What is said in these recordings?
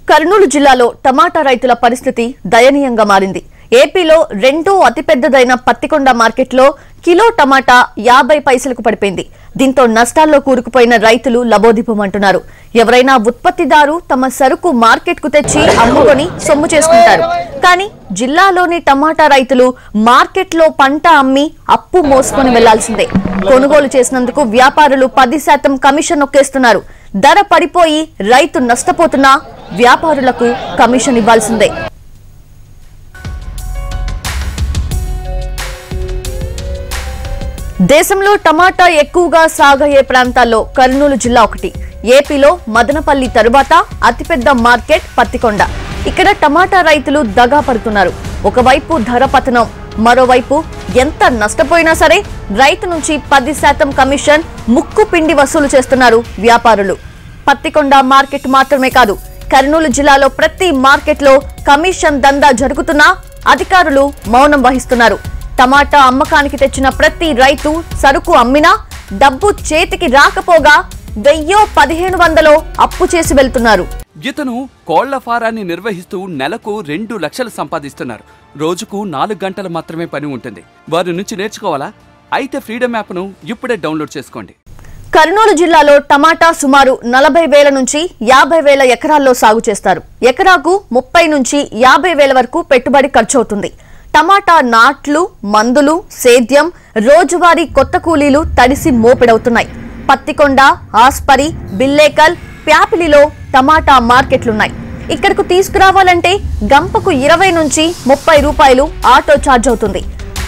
కర్నూలు జిల్లాలో టమాటా రైతుల పరిస్థితి దయనీయంగా మారింది ఏపీలో రెండో అతిపెద్దదైన పత్తికొండ మార్కెట్లో కిలో టమాటా యాభై పైసలకు పడిపోయింది దీంతో నష్టాల్లో కూరుకుపోయిన రైతులు లబోదిపమంటున్నారు ఎవరైనా ఉత్పత్తిదారు తమ సరుకు మార్కెట్కు తెచ్చి అమ్ముకొని సొమ్ము చేసుకుంటారు కానీ జిల్లాలోని టమాటా రైతులు మార్కెట్లో పంట అమ్మి అప్పు మోసుకొని వెళ్లాల్సిందే కొనుగోలు చేసినందుకు వ్యాపారులు పది శాతం కమిషన్ నొక్కేస్తున్నారు ధర పడిపోయి రైతు నష్టపోతున్నా వ్యాపారులకు కమిషన్ ఇవ్వాల్సిందే దేశంలో టమాటా ఎక్కువగా సాగయ్యే ప్రాంతాల్లో కర్నూలు జిల్లా ఒకటి ఏపీలో మదనపల్లి తరువాత అతిపెద్ద మార్కెట్ పత్తికొండ ఇక్కడ టమాటా రైతులు దగా పడుతున్నారు ఒకవైపు ధర పతనం మరోవైపు ఎంత నష్టపోయినా సరే రైతు నుంచి పది శాతం కమిషన్ ముక్కు పిండి వసూలు చేస్తున్నారు వ్యాపారులు పత్తికొండ మార్కెట్ మాత్రమే కాదు కర్నూలు జిల్లాలో ప్రతి మార్కెట్లో కమిషన్ దందా జరుగుతున్నా అధికారులు మౌనం వహిస్తున్నారు టమాటా అమ్మకానికి తెచ్చిన ప్రతి రైతు సరుకు అమ్మినా డబ్బు చేతికి రాకపోగా వెయ్యో పదిహేను వందలో అప్పు చేసి వెళ్తున్నారు ఇతను కోళ్ల ఫారాన్ని నిర్వహిస్తూ నెలకు రెండు లక్షలు సంపాదిస్తున్నారు రోజుకు నాలుగు గంటలు మాత్రమే పని ఉంటుంది వారి నుంచి నేర్చుకోవాలా అయితే ఫ్రీడమ్ యాప్ను ఇప్పుడే డౌన్లోడ్ చేసుకోండి కర్నూలు జిల్లాలో టమాటా సుమారు నలభై వేల నుంచి యాభై వేల ఎకరాల్లో సాగు చేస్తారు ఎకరాకు ముప్పై నుంచి యాభై వేల వరకు పెట్టుబడి ఖర్చవుతుంది టమాటా నాట్లు మందులు సేద్యం రోజువారీ కొత్త కూలీలు తడిసి మోపెడవుతున్నాయి పత్తికొండ ఆస్పరి బిల్లేకల్ ప్యాపిలిలో టమాటా మార్కెట్లున్నాయి ఇక్కడకు తీసుకురావాలంటే గంపకు ఇరవై నుంచి ముప్పై రూపాయలు ఆటో ఛార్జ్ అవుతుంది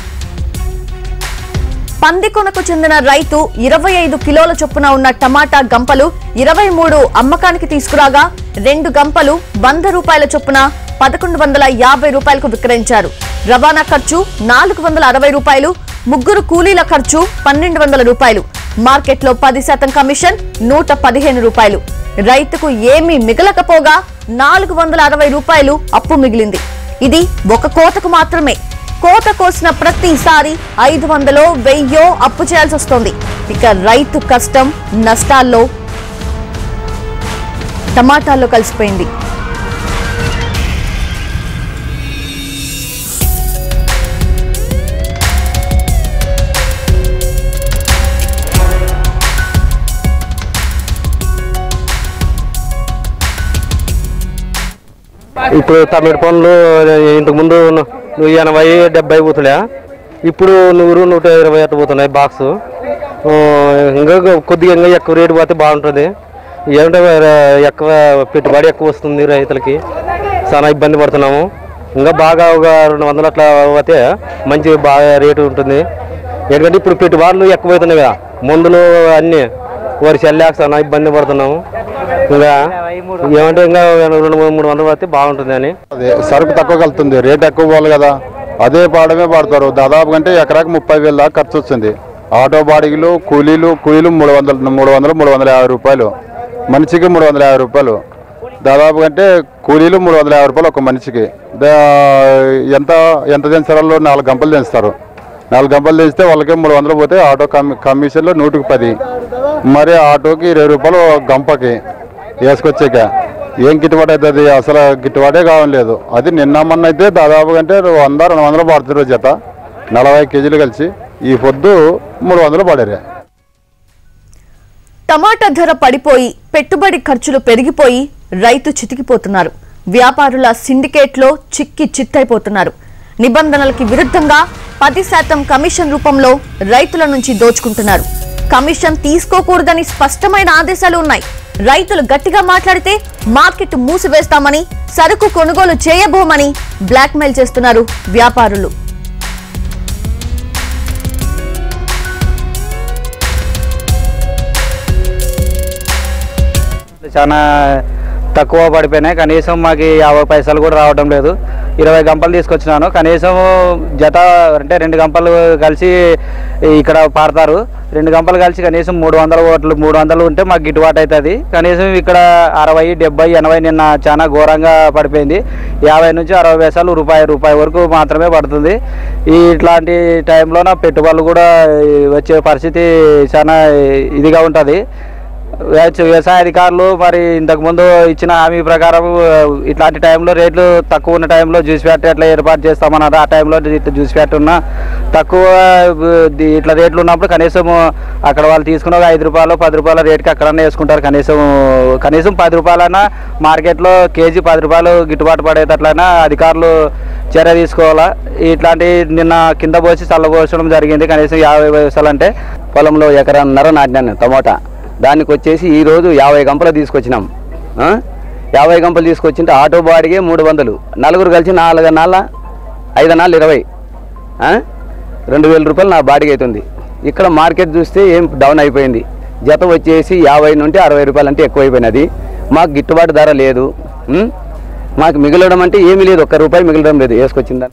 పందికొనకు చెందిన రైతు ఇరవై ఐదు కిలోల చొప్పున ఉన్న టమాటా గంపలు ఇరవై మూడు అమ్మకానికి తీసుకురాగా రెండు గంపలు వంద రూపాయల చొప్పున పదకొండు వందల యాభై రూపాయలకు విక్రయించారు రవాణా ఖర్చు నాలుగు వందల అరవై రూపాయలు ముగ్గురు కూలీల ఖర్చు పన్నెండు వందల రూపాయలు మార్కెట్లో పది శాతం కమిషన్ నూట పదిహేను రూపాయలు రైతుకు ఏమీ మిగలకపోగా నాలుగు వందల అరవై రూపాయలు అప్పు మిగిలింది ఇది ఒక కోతకు మాత్రమే కోత కోసిన ప్రతిసారి ఐదు వందలో వెయ్యో అప్పు చేయాల్సి వస్తోంది ఇక రైతు కష్టం నష్టాల్లో టమాటాల్లో కలిసిపోయింది ఇప్పుడు తమిడి పనులు ఇంతకు ముందు నువ్వు ఎనభై డెబ్బై పోతుండే ఇప్పుడు నూరు నూట ఇరవై అట్లా పోతున్నాయి బాక్స్ ఆ, ఇంకా కొద్దిగా ఇంకా ఎక్కువ రేటు పోతే బాగుంటుంది ఏంటంటే ఎక్కువ పెట్టుబడి ఎక్కువ వస్తుంది రైతులకి చాలా ఇబ్బంది పడుతున్నాము ఇంకా బాగా ఒక రెండు వందలు అట్లా పోతే మంచి బాగా రేటు ఉంటుంది ఎందుకంటే ఇప్పుడు పెట్టుబడులు ఎక్కువ అవుతున్నాయి కదా మందులు అన్నీ వర్షాలు లేక చాలా ఇబ్బంది పడుతున్నాము ఇంకా ఏమంటే ఇంకా రెండు మూడు వందలు పడితే బాగుంటుంది అని అదే సరుకు తక్కువ కలుతుంది రేట్ ఎక్కువ పోవాలి కదా అదే పాడమే పడతారు దాదాపు కంటే ఎకరాకి ముప్పై వేల దాకా ఖర్చు వస్తుంది ఆటో బాడిగలు కూలీలు కూలీలు మూడు వందలు మూడు వందలు మూడు వందల యాభై రూపాయలు మనిషికి మూడు వందల యాభై రూపాయలు దాదాపు కంటే కూలీలు మూడు వందల యాభై రూపాయలు ఒక మనిషికి దా- ఎంత ఎంత దించడాల్లో నాలుగు గంపలు దించుతారు నాలుగు గంపలు దించితే వాళ్ళకి మూడు వందలు పోతే ఆటో కమి కమిషన్లో నూటికి పది మరి ఆటోకి ఇరవై రూపాయలు గంపకి వేసుకొచ్చాక ఏం గిట్టుబాటు అవుతుంది అసలు గిట్టుబాటే కావట్లేదు అది నిన్న మొన్న అయితే దాదాపు కంటే వంద రెండు వందలు పడుతుంది జత నలభై కేజీలు కలిసి ఈ పొద్దు మూడు వందలు పడారు టమాటా ధర పడిపోయి పెట్టుబడి ఖర్చులు పెరిగిపోయి రైతు చితికిపోతున్నారు వ్యాపారుల సిండికేట్లో చిక్కి చిత్తైపోతున్నారు నిబంధనలకి విరుద్ధంగా పది శాతం కమిషన్ రూపంలో రైతుల నుంచి దోచుకుంటున్నారు కమిషన్ తీసుకోకూడదని స్పష్టమైన ఆదేశాలు ఉన్నాయి రైతులు గట్టిగా మాట్లాడితే మార్కెట్ మూసివేస్తామని సరుకు కొనుగోలు చేయబోమని బ్లాక్మెయిల్ చేస్తున్నారు వ్యాపారులు చాలా తక్కువ పడిపోయినాయి కనీసం మాకు యాభై పైసలు కూడా రావడం లేదు ఇరవై గంపలు తీసుకొచ్చినాను కనీసం జత అంటే రెండు గంపలు కలిసి ఇక్కడ పాడతారు రెండు గంపలు కలిసి కనీసం మూడు వందల ఓట్లు మూడు వందలు ఉంటే మాకు గిట్టుబాటు అవుతుంది కనీసం ఇక్కడ అరవై డెబ్బై ఎనభై నిన్న చాలా ఘోరంగా పడిపోయింది యాభై నుంచి అరవై పైసలు రూపాయి రూపాయి వరకు మాత్రమే పడుతుంది ఈ ఇట్లాంటి టైంలో నా పెట్టుబడులు కూడా వచ్చే పరిస్థితి చాలా ఇదిగా ఉంటుంది వ్యవసాయ వ్యవసాయ అధికారులు మరి ఇంతకు ముందు ఇచ్చిన హామీ ప్రకారం ఆ, ఇట్లాంటి టైంలో రేట్లు తక్కువ ఉన్న టైంలో జ్యూస్ ఫ్యాక్టరీ ఎట్లా ఏర్పాటు చేస్తామన్నారు ఆ టైంలో ఇట్లా జ్యూస్ ఫ్యాక్టరీ ఉన్న తక్కువ ఆ, ది- ఇట్లా రేట్లు ఉన్నప్పుడు కనీసం అక్కడ వాళ్ళు తీసుకున్న ఒక ఐదు రూపాయలు పది రూపాయల రేట్కి అక్కడన్నా వేసుకుంటారు కనీసం కనీసం పది రూపాయలైనా మార్కెట్లో కేజీ పది రూపాయలు గిట్టుబాటు పడేటట్లయినా అధికారులు చర్య తీసుకోవాలా ఇట్లాంటి నిన్న కింద పోసి చల్లబోసడం జరిగింది కనీసం యాభై పైసలు అంటే పొలంలో ఎకరన్నర నాటినాను టమోటా దానికి వచ్చేసి ఈరోజు యాభై గంపలు తీసుకొచ్చినాం ఆ? యాభై గంపలు తీసుకొచ్చింటే ఆటో బాడిగే మూడు వందలు నలుగురు కలిసి నాలుగు నాళ్ళ ఐదు నాళ్ళు ఇరవై ఆ? రెండు వేల రూపాయలు నా బాడిగ అవుతుంది ఇక్కడ మార్కెట్ చూస్తే ఏం డౌన్ అయిపోయింది జత వచ్చేసి యాభై నుండి అరవై రూపాయలు అంటే ఎక్కువైపోయినది మాకు గిట్టుబాటు ధర లేదు ఉం? మాకు మిగలడం అంటే ఏమీ లేదు ఒక్క రూపాయి మిగలడం లేదు వేసుకొచ్చిందని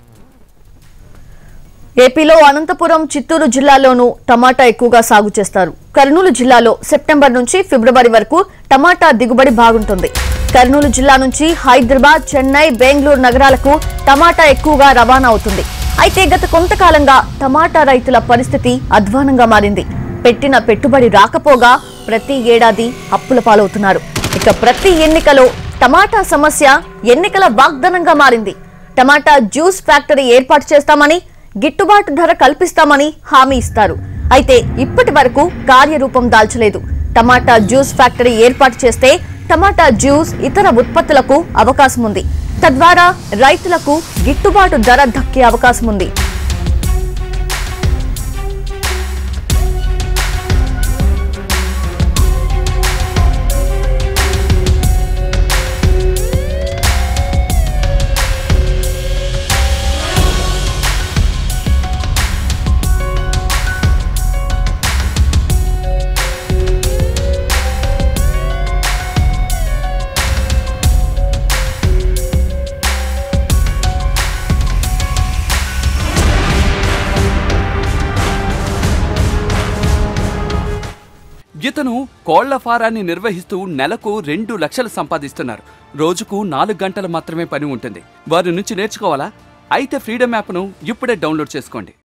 ఏపీలో అనంతపురం చిత్తూరు జిల్లాలోనూ టమాటా ఎక్కువగా సాగు చేస్తారు కర్నూలు జిల్లాలో సెప్టెంబర్ నుంచి ఫిబ్రవరి వరకు టమాటా దిగుబడి బాగుంటుంది కర్నూలు జిల్లా నుంచి హైదరాబాద్ చెన్నై బెంగళూరు నగరాలకు టమాటా ఎక్కువగా రవాణా అవుతుంది అయితే గత కొంతకాలంగా టమాటా రైతుల పరిస్థితి అధ్వానంగా మారింది పెట్టిన పెట్టుబడి రాకపోగా ప్రతి ఏడాది అప్పుల పాలవుతున్నారు ఇక ప్రతి ఎన్నికలో టమాటా సమస్య ఎన్నికల వాగ్దానంగా మారింది టమాటా జ్యూస్ ఫ్యాక్టరీ ఏర్పాటు చేస్తామని గిట్టుబాటు ధర కల్పిస్తామని హామీ ఇస్తారు అయితే ఇప్పటి వరకు కార్యరూపం దాల్చలేదు టమాటా జ్యూస్ ఫ్యాక్టరీ ఏర్పాటు చేస్తే టమాటా జ్యూస్ ఇతర ఉత్పత్తులకు అవకాశం ఉంది తద్వారా రైతులకు గిట్టుబాటు ధర దక్కే అవకాశం ఉంది ఇతను కోళ్ల ఫారాన్ని నిర్వహిస్తూ నెలకు రెండు లక్షలు సంపాదిస్తున్నారు రోజుకు నాలుగు గంటలు మాత్రమే పని ఉంటుంది వారి నుంచి నేర్చుకోవాలా అయితే ఫ్రీడమ్ యాప్ను ఇప్పుడే డౌన్లోడ్ చేసుకోండి